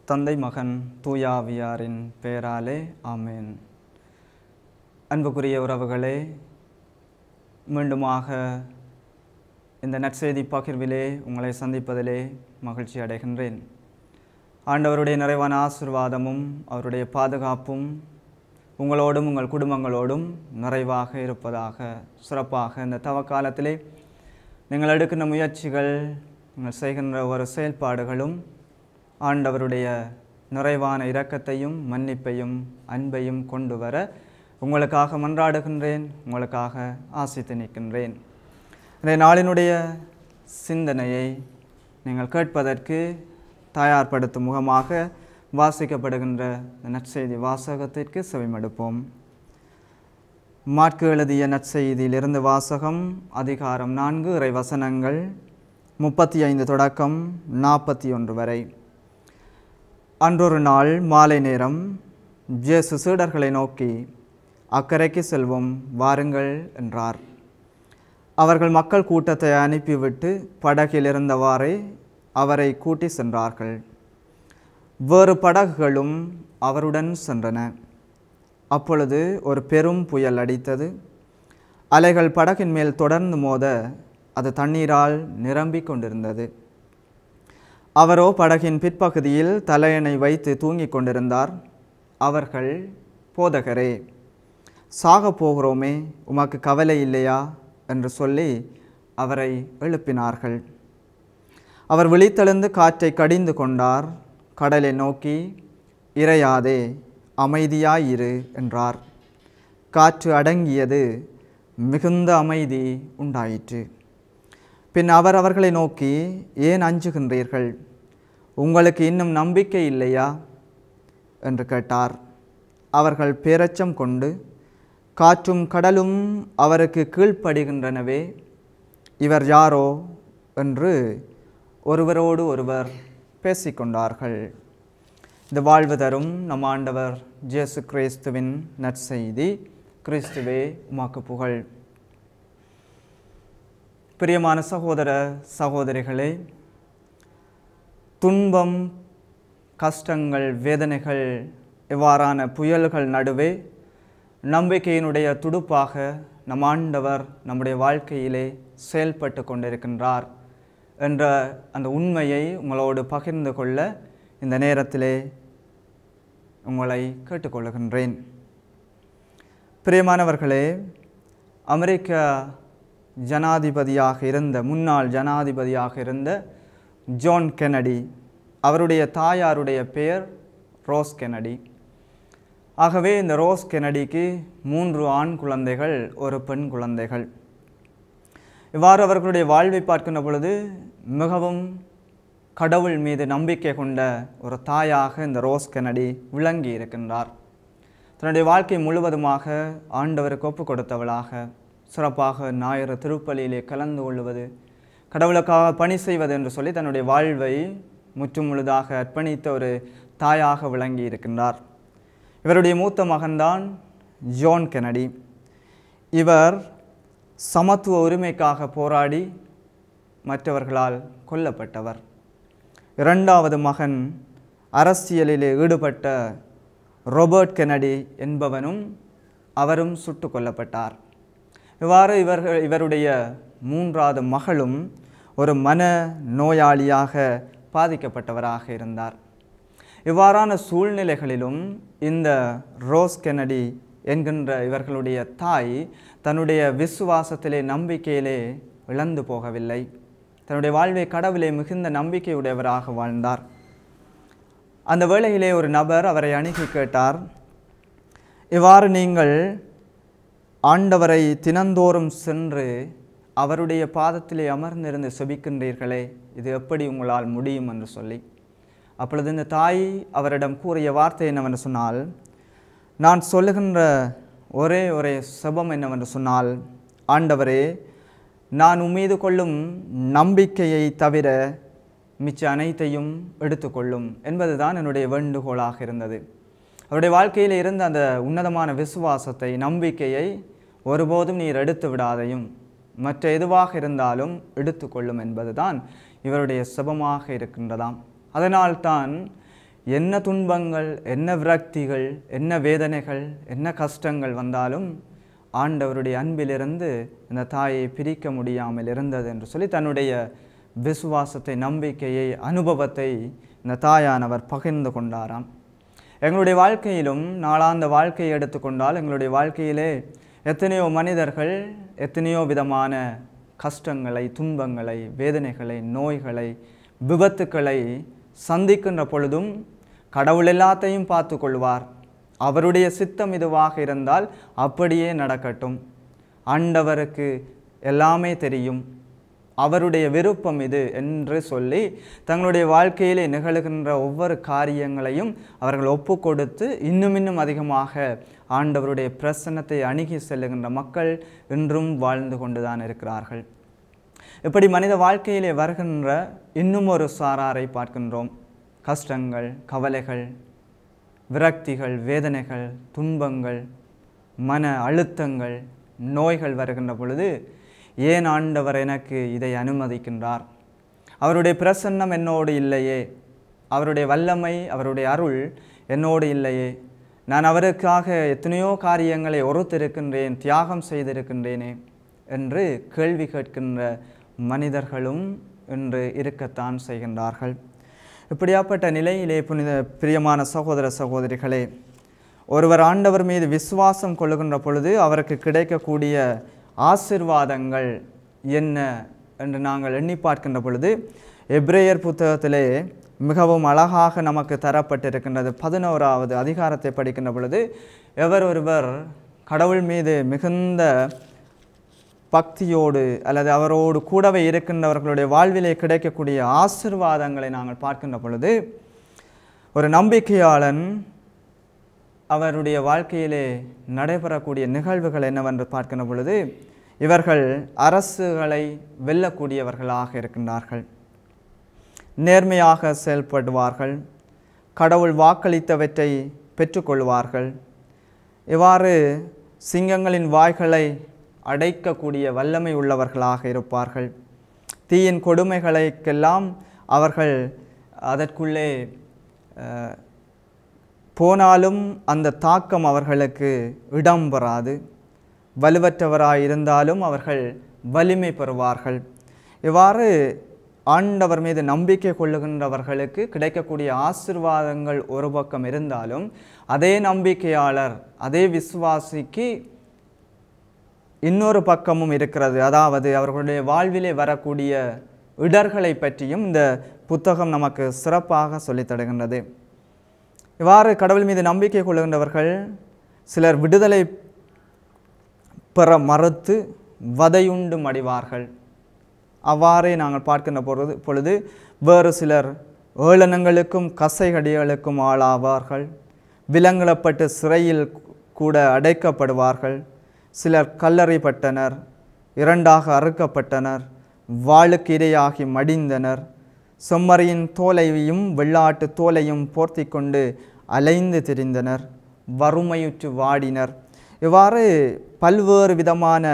தந்தை மகன் தூயாவியாரின் பெயராலே ஆமேன் அன்புக்குரிய உறவுகளே மீண்டுமாக இந்த நற்செய்தி பகிர்விலே உங்களை சந்திப்பதிலே மகிழ்ச்சி அடைகின்றேன் ஆண்டவருடைய நிறைவான ஆசிர்வாதமும் அவருடைய பாதுகாப்பும் உங்களோடும் உங்கள் குடும்பங்களோடும் நிறைவாக இருப்பதாக சிறப்பாக இந்த தவக்காலத்திலே நீங்கள் எடுக்கின்ற முயற்சிகள் நீங்கள் செய்கின்ற ஒரு செயல்பாடுகளும் ஆண்டவருடைய நிறைவான இரக்கத்தையும் மன்னிப்பையும் அன்பையும் கொண்டு வர உங்களுக்காக மன்றாடுகின்றேன் உங்களுக்காக ஆசித்து நிற்கின்றேன் இந்த நாளினுடைய சிந்தனையை நீங்கள் கேட்பதற்கு தயார்படுத்தும் முகமாக வாசிக்கப்படுகின்ற இந்த நற்செய்தி வாசகத்திற்கு செவிமடுப்போம் மாற்கு எழுதிய நற்செய்தியிலிருந்து வாசகம் அதிகாரம் நான்கு இறை வசனங்கள் முப்பத்தி ஐந்து தொடக்கம் நாற்பத்தி ஒன்று வரை அன்றொரு நாள் மாலை நேரம் ஜேசு சீடர்களை நோக்கி அக்கறைக்கு செல்வோம் வாருங்கள் என்றார் அவர்கள் மக்கள் கூட்டத்தை அனுப்பிவிட்டு படகில் இருந்தவாறே அவரை கூட்டி சென்றார்கள் வேறு படகுகளும் அவருடன் சென்றன அப்பொழுது ஒரு பெரும் புயல் அடித்தது அலைகள் படகின் மேல் தொடர்ந்து மோத அது தண்ணீரால் நிரம்பிக் கொண்டிருந்தது அவரோ படகின் பிற்பகுதியில் தலையணை வைத்து தூங்கிக் கொண்டிருந்தார் அவர்கள் போதகரே சாக போகிறோமே உமக்கு கவலை இல்லையா என்று சொல்லி அவரை எழுப்பினார்கள் அவர் விழித்தெழுந்து காற்றை கடிந்து கொண்டார் கடலை நோக்கி இறையாதே அமைதியாயிரு என்றார் காற்று அடங்கியது மிகுந்த அமைதி உண்டாயிற்று பின் அவர் அவர்களை நோக்கி ஏன் அஞ்சுகின்றீர்கள் உங்களுக்கு இன்னும் நம்பிக்கை இல்லையா என்று கேட்டார் அவர்கள் பேரச்சம் கொண்டு காற்றும் கடலும் அவருக்கு கீழ்ப்படுகின்றனவே இவர் யாரோ என்று ஒருவரோடு ஒருவர் பேசிக்கொண்டார்கள் இந்த வாழ்வு தரும் நம் ஆண்டவர் ஜேசு கிறிஸ்துவின் நற்செய்தி கிறிஸ்துவே உமாக்கு புகழ் பிரியமான சகோதர சகோதரிகளே துன்பம் கஷ்டங்கள் வேதனைகள் இவ்வாறான புயல்கள் நடுவே நம்பிக்கையினுடைய துடுப்பாக நம் ஆண்டவர் நம்முடைய வாழ்க்கையிலே செயல்பட்டு கொண்டிருக்கின்றார் என்ற அந்த உண்மையை உங்களோடு பகிர்ந்து கொள்ள இந்த நேரத்திலே உங்களை கேட்டுக்கொள்கின்றேன் பிரியமானவர்களே அமெரிக்க ஜனாதிபதியாக இருந்த முன்னாள் ஜனாதிபதியாக இருந்த ஜான் கெனடி அவருடைய தாயாருடைய பெயர் ரோஸ் கெனடி ஆகவே இந்த ரோஸ் கெனடிக்கு மூன்று ஆண் குழந்தைகள் ஒரு பெண் குழந்தைகள் இவ்வாறு அவர்களுடைய வாழ்வை பார்க்கின்ற பொழுது மிகவும் கடவுள் மீது நம்பிக்கை கொண்ட ஒரு தாயாக இந்த ரோஸ் கெனடி விளங்கி இருக்கின்றார் தன்னுடைய வாழ்க்கை முழுவதுமாக ஆண்டவருக்கு ஒப்பு கொடுத்தவளாக சிறப்பாக ஞாயிறு திருப்பலியிலே கலந்து கொள்வது கடவுளுக்காக பணி செய்வது என்று சொல்லி தன்னுடைய வாழ்வை முற்றும் முழுதாக அர்ப்பணித்த ஒரு தாயாக விளங்கி இருக்கின்றார் இவருடைய மூத்த மகன்தான் ஜோன் கெனடி இவர் சமத்துவ உரிமைக்காக போராடி மற்றவர்களால் கொல்லப்பட்டவர் இரண்டாவது மகன் அரசியலிலே ஈடுபட்ட ரொபர்ட் கெனடி என்பவனும் அவரும் சுட்டு கொல்லப்பட்டார் இவ்வாறு இவர்கள் இவருடைய மூன்றாவது மகளும் ஒரு மன நோயாளியாக பாதிக்கப்பட்டவராக இருந்தார் இவ்வாறான சூழ்நிலைகளிலும் இந்த ரோஸ் கெனடி என்கின்ற இவர்களுடைய தாய் தன்னுடைய விசுவாசத்திலே நம்பிக்கையிலே இழந்து போகவில்லை தன்னுடைய வாழ்வை கடவுளே மிகுந்த நம்பிக்கையுடையவராக வாழ்ந்தார் அந்த வேளையிலே ஒரு நபர் அவரை அணுகி கேட்டார் இவ்வாறு நீங்கள் ஆண்டவரை தினந்தோறும் சென்று அவருடைய பாதத்திலே அமர்ந்திருந்து செபிக்கின்றீர்களே இது எப்படி உங்களால் முடியும் என்று சொல்லி அப்பொழுது இந்த தாய் அவரிடம் கூறிய வார்த்தை என்னவென்று சொன்னால் நான் சொல்லுகின்ற ஒரே ஒரே செபம் என்னவென்று சொன்னால் ஆண்டவரே நான் உம்மீது கொள்ளும் நம்பிக்கையை தவிர மிச்ச அனைத்தையும் எடுத்துக்கொள்ளும் என்பதுதான் என்னுடைய வேண்டுகோளாக இருந்தது அவருடைய வாழ்க்கையில் இருந்த அந்த உன்னதமான விசுவாசத்தை நம்பிக்கையை ஒருபோதும் நீர் எடுத்து விடாதையும் மற்ற எதுவாக இருந்தாலும் எடுத்துக்கொள்ளும் என்பதுதான் இவருடைய செபமாக இருக்கின்றதாம் அதனால்தான் என்ன துன்பங்கள் என்ன விரக்திகள் என்ன வேதனைகள் என்ன கஷ்டங்கள் வந்தாலும் ஆண்டவருடைய அன்பிலிருந்து இந்த தாயை பிரிக்க முடியாமல் இருந்தது என்று சொல்லி தன்னுடைய விசுவாசத்தை நம்பிக்கையை அனுபவத்தை இந்த தாயானவர் பகிர்ந்து கொண்டாராம் எங்களுடைய வாழ்க்கையிலும் நாளாந்த வாழ்க்கையை எடுத்துக்கொண்டால் எங்களுடைய வாழ்க்கையிலே எத்தனையோ மனிதர்கள் எத்தனையோ விதமான கஷ்டங்களை துன்பங்களை வேதனைகளை நோய்களை விபத்துக்களை சந்திக்கின்ற பொழுதும் கடவுள் எல்லாத்தையும் பார்த்து கொள்வார் அவருடைய சித்தம் இதுவாக இருந்தால் அப்படியே நடக்கட்டும் ஆண்டவருக்கு எல்லாமே தெரியும் அவருடைய விருப்பம் இது என்று சொல்லி தங்களுடைய வாழ்க்கையிலே நிகழ்கின்ற ஒவ்வொரு காரியங்களையும் அவர்கள் ஒப்பு கொடுத்து இன்னும் இன்னும் அதிகமாக ஆண்டவருடைய பிரசன்னத்தை அணுகி செல்லுகின்ற மக்கள் இன்றும் வாழ்ந்து கொண்டுதான் இருக்கிறார்கள் இப்படி மனித வாழ்க்கையிலே வருகின்ற இன்னும் ஒரு சாராரை பார்க்கின்றோம் கஷ்டங்கள் கவலைகள் விரக்திகள் வேதனைகள் துன்பங்கள் மன அழுத்தங்கள் நோய்கள் வருகின்ற பொழுது ஏன் ஆண்டவர் எனக்கு இதை அனுமதிக்கின்றார் அவருடைய பிரசன்னம் என்னோடு இல்லையே அவருடைய வல்லமை அவருடைய அருள் என்னோடு இல்லையே நான் அவருக்காக எத்தனையோ காரியங்களை ஒருத்திருக்கின்றேன் தியாகம் செய்திருக்கின்றேனே என்று கேள்வி கேட்கின்ற மனிதர்களும் இன்று இருக்கத்தான் செய்கின்றார்கள் இப்படியாப்பட்ட நிலையிலே புனித பிரியமான சகோதர சகோதரிகளே ஒருவர் ஆண்டவர் மீது விசுவாசம் கொள்ளுகின்ற பொழுது அவருக்கு கிடைக்கக்கூடிய ஆசிர்வாதங்கள் என்ன என்று நாங்கள் எண்ணி பார்க்கின்ற பொழுது எப்ரேயர் புத்தகத்திலே மிகவும் அழகாக நமக்கு தரப்பட்டிருக்கின்றது பதினோராவது அதிகாரத்தை படிக்கின்ற பொழுது எவர் ஒருவர் கடவுள் மீது மிகுந்த பக்தியோடு அல்லது அவரோடு கூடவே இருக்கின்றவர்களுடைய வாழ்விலே கிடைக்கக்கூடிய ஆசிர்வாதங்களை நாங்கள் பார்க்கின்ற பொழுது ஒரு நம்பிக்கையாளன் அவருடைய வாழ்க்கையிலே நடைபெறக்கூடிய நிகழ்வுகள் என்னவென்று பார்க்கின்ற பொழுது இவர்கள் அரசுகளை வெல்லக்கூடியவர்களாக இருக்கின்றார்கள் நேர்மையாக செயல்படுவார்கள் கடவுள் வாக்களித்தவற்றை பெற்றுக்கொள்வார்கள் இவ்வாறு சிங்கங்களின் வாய்களை அடைக்கக்கூடிய வல்லமை உள்ளவர்களாக இருப்பார்கள் தீயின் கொடுமைகளுக்கெல்லாம் அவர்கள் அதற்குள்ளே அஹ், போனாலும் அந்த தாக்கம் அவர்களுக்கு இடம் பெறாது வலுவற்றவராய் இருந்தாலும் அவர்கள் வலிமை பெறுவார்கள் இவ்வாறு ஆண்டவர் மீது நம்பிக்கை கொள்ளுகின்றவர்களுக்கு கிடைக்கக்கூடிய ஆசிர்வாதங்கள் ஒரு பக்கம் இருந்தாலும் அதே நம்பிக்கையாளர் அதே விசுவாசிக்கு இன்னொரு பக்கமும் இருக்கிறது அதாவது அவர்களுடைய வாழ்விலே வரக்கூடிய இடர்களை பற்றியும் இந்த புத்தகம் நமக்கு சிறப்பாக சொல்லித் தருகின்றது இவ்வாறு கடவுள் மீது நம்பிக்கை கொள்ளுகின்றவர்கள் சிலர் விடுதலை பெற மறுத்து வதையுண்டு மடிவார்கள் அவ்வாறே நாங்கள் பார்க்கின்ற பொழுது பொழுது வேறு சிலர் ஏளனங்களுக்கும் கசைகடிகளுக்கும் ஆளாவார்கள் விலங்கிடப்பட்டு சிறையில் கூட அடைக்கப்படுவார்கள் சிலர் கல்லறைப்பட்டனர் இரண்டாக அறுக்கப்பட்டனர் வாளுக்கு இரையாகி மடிந்தனர் செம்மறியின் தோலையும் வெள்ளாட்டு தோலையும் போர்த்தி கொண்டு அலைந்து திரிந்தனர் வறுமையுற்று வாடினர் இவ்வாறு பல்வேறு விதமான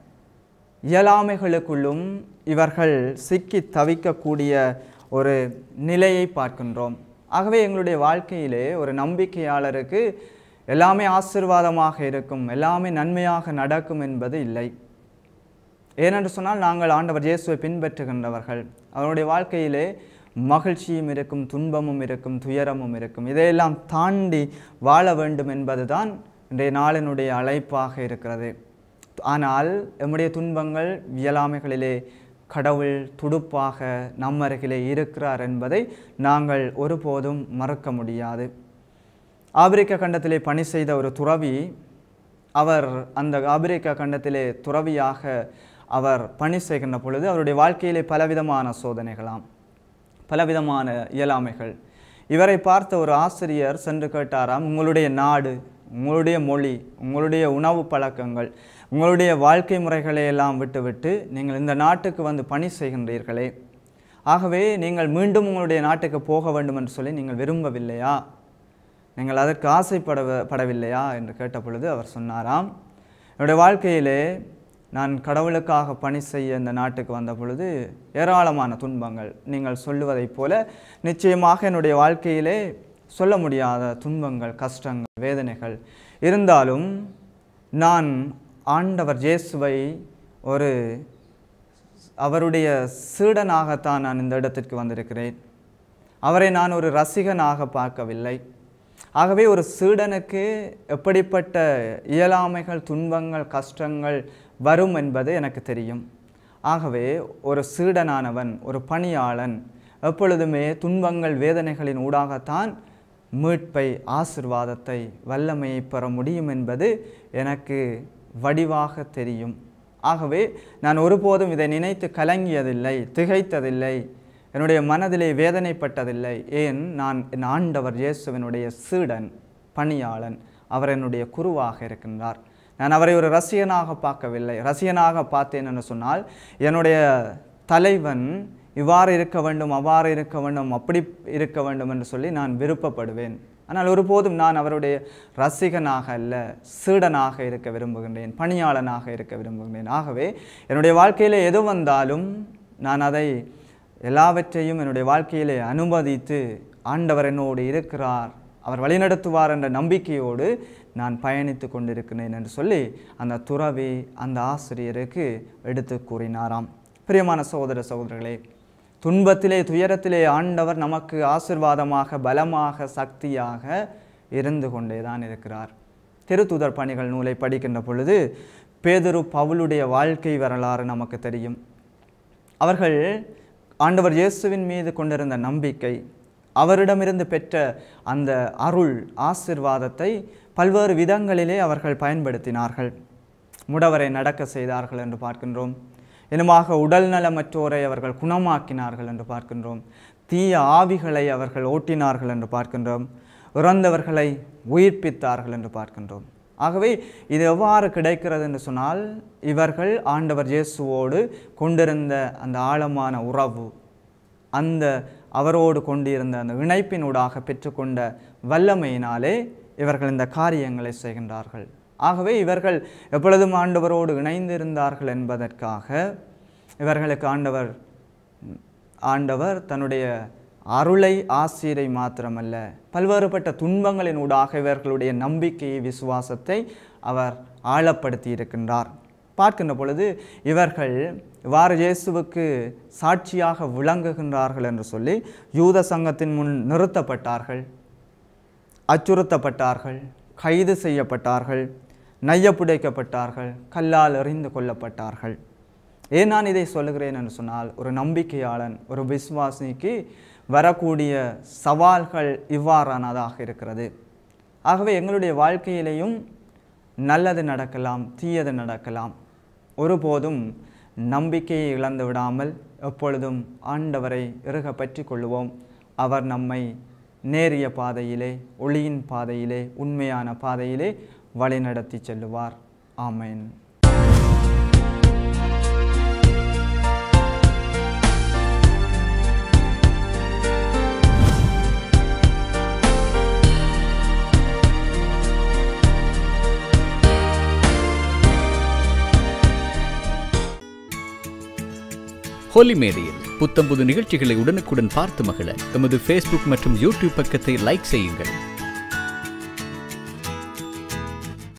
இயலாமைகளுக்குள்ளும் இவர்கள் சிக்கி தவிக்கக்கூடிய ஒரு நிலையை பார்க்கின்றோம் ஆகவே எங்களுடைய வாழ்க்கையிலே ஒரு நம்பிக்கையாளருக்கு எல்லாமே ஆசீர்வாதமாக இருக்கும் எல்லாமே நன்மையாக நடக்கும் என்பது இல்லை ஏனென்று சொன்னால் நாங்கள் ஆண்டவர் இயேசுவை பின்பற்றுகின்றவர்கள் அவருடைய வாழ்க்கையிலே மகிழ்ச்சியும் இருக்கும் துன்பமும் இருக்கும் துயரமும் இருக்கும் இதையெல்லாம் தாண்டி வாழ வேண்டும் என்பதுதான் இன்றைய நாளினுடைய அழைப்பாக இருக்கிறது ஆனால் எம்முடைய துன்பங்கள் இயலாமைகளிலே கடவுள் துடுப்பாக நம் அருகிலே இருக்கிறார் என்பதை நாங்கள் ஒருபோதும் மறக்க முடியாது ஆப்பிரிக்க கண்டத்திலே பணி செய்த ஒரு துறவி அவர் அந்த ஆப்பிரிக்க கண்டத்திலே துறவியாக அவர் பணி செய்கின்ற பொழுது அவருடைய வாழ்க்கையிலே பலவிதமான சோதனைகளாம் பலவிதமான இயலாமைகள் இவரை பார்த்த ஒரு ஆசிரியர் சென்று கேட்டாராம் உங்களுடைய நாடு உங்களுடைய மொழி உங்களுடைய உணவு பழக்கங்கள் உங்களுடைய வாழ்க்கை முறைகளை எல்லாம் விட்டுவிட்டு நீங்கள் இந்த நாட்டுக்கு வந்து பணி செய்கின்றீர்களே ஆகவே நீங்கள் மீண்டும் உங்களுடைய நாட்டுக்கு போக வேண்டும் என்று சொல்லி நீங்கள் விரும்பவில்லையா நீங்கள் அதற்கு ஆசைப்பட படவில்லையா என்று கேட்ட பொழுது அவர் சொன்னாராம் என்னுடைய வாழ்க்கையிலே நான் கடவுளுக்காக பணி செய்ய இந்த நாட்டுக்கு வந்த பொழுது ஏராளமான துன்பங்கள் நீங்கள் சொல்லுவதைப் போல நிச்சயமாக என்னுடைய வாழ்க்கையிலே சொல்ல முடியாத துன்பங்கள் கஷ்டங்கள் வேதனைகள் இருந்தாலும் நான் ஆண்டவர் இயேசுவை ஒரு அவருடைய சீடனாகத்தான் நான் இந்த இடத்திற்கு வந்திருக்கிறேன் அவரை நான் ஒரு ரசிகனாக பார்க்கவில்லை ஆகவே ஒரு சீடனுக்கு எப்படிப்பட்ட இயலாமைகள் துன்பங்கள் கஷ்டங்கள் வரும் என்பது எனக்கு தெரியும் ஆகவே ஒரு சீடனானவன் ஒரு பணியாளன் எப்பொழுதுமே துன்பங்கள் வேதனைகளின் ஊடாகத்தான் மீட்பை ஆசிர்வாதத்தை வல்லமையை பெற முடியும் என்பது எனக்கு வடிவாக தெரியும் ஆகவே நான் ஒருபோதும் இதை நினைத்து கலங்கியதில்லை திகைத்ததில்லை என்னுடைய மனதிலே வேதனைப்பட்டதில்லை ஏன் நான் என் ஆண்டவர் இயேசுவினுடைய சீடன் பணியாளன் அவர் என்னுடைய குருவாக இருக்கின்றார் நான் அவரை ஒரு ரசிகனாக பார்க்கவில்லை ரசிகனாக பார்த்தேன் என்று சொன்னால் என்னுடைய தலைவன் இவ்வாறு இருக்க வேண்டும் அவ்வாறு இருக்க வேண்டும் அப்படி இருக்க வேண்டும் என்று சொல்லி நான் விருப்பப்படுவேன் ஆனால் ஒருபோதும் நான் அவருடைய ரசிகனாக அல்ல சீடனாக இருக்க விரும்புகின்றேன் பணியாளனாக இருக்க விரும்புகின்றேன் ஆகவே என்னுடைய வாழ்க்கையில் எது வந்தாலும் நான் அதை எல்லாவற்றையும் என்னுடைய வாழ்க்கையிலே அனுமதித்து ஆண்டவர் என்னோடு இருக்கிறார் அவர் வழிநடத்துவார் என்ற நம்பிக்கையோடு நான் பயணித்து கொண்டிருக்கிறேன் என்று சொல்லி அந்த துறவி அந்த ஆசிரியருக்கு எடுத்து கூறினாராம் பிரியமான சகோதர சகோதரர்களே துன்பத்திலே துயரத்திலே ஆண்டவர் நமக்கு ஆசிர்வாதமாக பலமாக சக்தியாக இருந்து கொண்டே தான் இருக்கிறார் திருத்துதர் பணிகள் நூலை படிக்கின்ற பொழுது பேதுரு பவுலுடைய வாழ்க்கை வரலாறு நமக்கு தெரியும் அவர்கள் ஆண்டவர் இயேசுவின் மீது கொண்டிருந்த நம்பிக்கை அவரிடமிருந்து பெற்ற அந்த அருள் ஆசிர்வாதத்தை பல்வேறு விதங்களிலே அவர்கள் பயன்படுத்தினார்கள் முடவரை நடக்க செய்தார்கள் என்று பார்க்கின்றோம் இனமாக உடல் நலமற்றோரை அவர்கள் குணமாக்கினார்கள் என்று பார்க்கின்றோம் தீய ஆவிகளை அவர்கள் ஓட்டினார்கள் என்று பார்க்கின்றோம் இறந்தவர்களை உயிர்ப்பித்தார்கள் என்று பார்க்கின்றோம் ஆகவே இது எவ்வாறு கிடைக்கிறது என்று சொன்னால் இவர்கள் ஆண்டவர் இயேசுவோடு கொண்டிருந்த அந்த ஆழமான உறவு அந்த அவரோடு கொண்டிருந்த அந்த இணைப்பினூடாக பெற்றுக்கொண்ட வல்லமையினாலே இவர்கள் இந்த காரியங்களை செய்கின்றார்கள் ஆகவே இவர்கள் எப்பொழுதும் ஆண்டவரோடு இணைந்திருந்தார்கள் என்பதற்காக இவர்களுக்கு ஆண்டவர் ஆண்டவர் தன்னுடைய அருளை ஆசிரை மாத்திரமல்ல பல்வேறுபட்ட துன்பங்களின் ஊடாக இவர்களுடைய நம்பிக்கையை விசுவாசத்தை அவர் ஆழப்படுத்தி இருக்கின்றார் பார்க்கின்ற பொழுது இவர்கள் இவ்வாறு இயேசுவுக்கு சாட்சியாக விளங்குகின்றார்கள் என்று சொல்லி யூத சங்கத்தின் முன் நிறுத்தப்பட்டார்கள் அச்சுறுத்தப்பட்டார்கள் கைது செய்யப்பட்டார்கள் நையப்புடைக்கப்பட்டார்கள் கல்லால் எறிந்து கொல்லப்பட்டார்கள் ஏன் நான் இதை சொல்லுகிறேன் என்று சொன்னால் ஒரு நம்பிக்கையாளன் ஒரு விசுவாசிக்கு வரக்கூடிய சவால்கள் இவ்வாறானதாக இருக்கிறது ஆகவே எங்களுடைய வாழ்க்கையிலேயும் நல்லது நடக்கலாம் தீயது நடக்கலாம் ஒருபோதும் நம்பிக்கையை இழந்து விடாமல் எப்பொழுதும் ஆண்டவரை இறுக பற்றி கொள்ளுவோம் அவர் நம்மை நேரிய பாதையிலே ஒளியின் பாதையிலே உண்மையான பாதையிலே வழிநடத்தி செல்லுவார் ஆமென் ஹோலி மேடையில் புத்தம்புது நிகழ்ச்சிகளை உடனுக்குடன் பார்த்து மகிழ எமது ஃபேஸ்புக் மற்றும் யூடியூப் பக்கத்தை லைக் செய்யுங்கள்